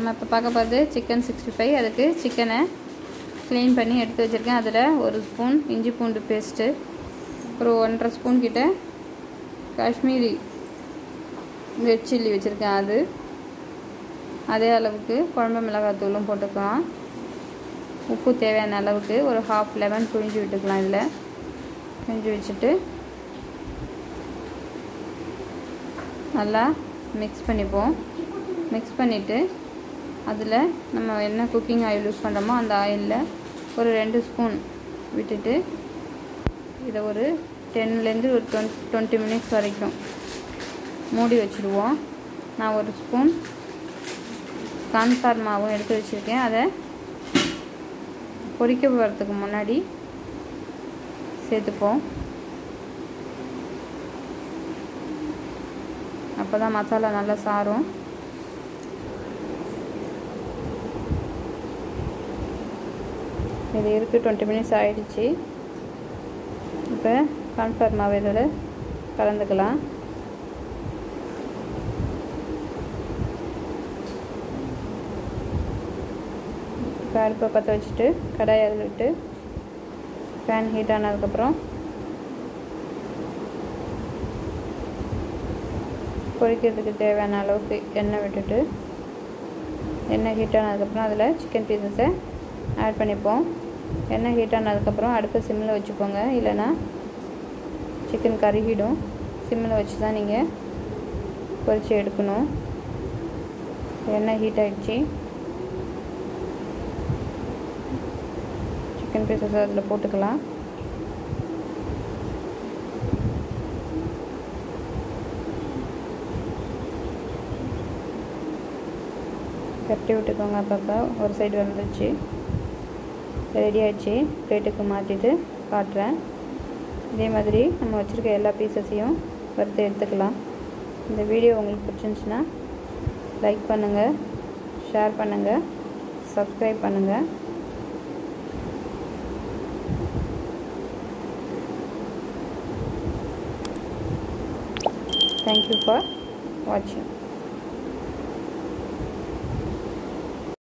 நம்ம இப்போ பார்க்க போகிறது சிக்கன் சிக்ஸ்டி ஃபைவ் அதுக்கு சிக்கனை க்ளீன் பண்ணி எடுத்து வச்சுருக்கேன் அதில் ஒரு ஸ்பூன் இஞ்சி பூண்டு பேஸ்ட்டு ஒரு ஒன்றரை ஸ்பூன் கிட்ட காஷ்மீரி ரெட் சில்லி வச்சுருக்கேன் அது அதே அளவுக்கு குழம்பு மிளகாய் தூளும் போட்டுக்கலாம் உப்பு தேவையான அளவுக்கு ஒரு ஹாஃப் லெமன் புழிஞ்சு விட்டுக்கலாம் இதில் புழிஞ்சு வச்சுட்டு நல்லா மிக்ஸ் பண்ணிப்போம் மிக்ஸ் பண்ணிவிட்டு அதில் நம்ம என்ன குக்கிங் ஆயில் யூஸ் பண்ணுறோமோ அந்த ஆயிலில் ஒரு ரெண்டு ஸ்பூன் விட்டுட்டு இதை ஒரு டென்லேருந்து ஒரு டுவெண்ட் டுவெண்ட்டி மினிட்ஸ் வரைக்கும் மூடி வச்சுருவோம் நான் ஒரு ஸ்பூன் கான்ஃபார் மாவும் எடுத்து வச்சுருக்கேன் அதை பொரிக்க போகிறதுக்கு முன்னாடி சேர்த்துப்போம் அப்போ தான் மசாலா நல்லா சாரும் இது இருக்குது டுவெண்ட்டி மினிட்ஸ் ஆகிடுச்சு இப்போ கான்ஃபார் மாவு இதோட கலந்துக்கலாம் இப்போ அடுப்பை பற்ற வச்சுட்டு கடாயை அதில் விட்டு ஃபேன் ஹீட் ஆனதுக்கப்புறம் பொரிக்கிறதுக்கு தேவையான அளவுக்கு எண்ணெய் விட்டுட்டு எண்ணெய் ஹீட் ஆனதுக்கப்புறம் அதில் சிக்கன் பீசஸை ஆட் பண்ணிப்போம் எண்ணெய் ஹீட் ஆனதுக்கப்புறம் அடுப்பை சிம்மில் வச்சுக்கோங்க இல்லைன்னா சிக்கன் கருகிடும் சிம்மில் வச்சு தான் நீங்கள் பொரித்து எடுக்கணும் எண்ணெய் ஹீட் ஆகிடுச்சு சிக்கன் பீசஸ் அதில் போட்டுக்கலாம் கட்டி விட்டுக்கோங்க அப்பப்போ ஒரு சைடு வந்துச்சு ரெடி ஆகிடுச்சு பிளேட்டுக்கு மாற்றிட்டு காட்டுறேன் இதே மாதிரி நம்ம வச்சுருக்க எல்லா பீசஸையும் வறுத்து எடுத்துக்கலாம் இந்த வீடியோ உங்களுக்கு பிடிச்சிருந்துச்சுன்னா லைக் பண்ணுங்கள் ஷேர் பண்ணுங்கள் சப்ஸ்கிரைப் பண்ணுங்கள் Thank you for watching.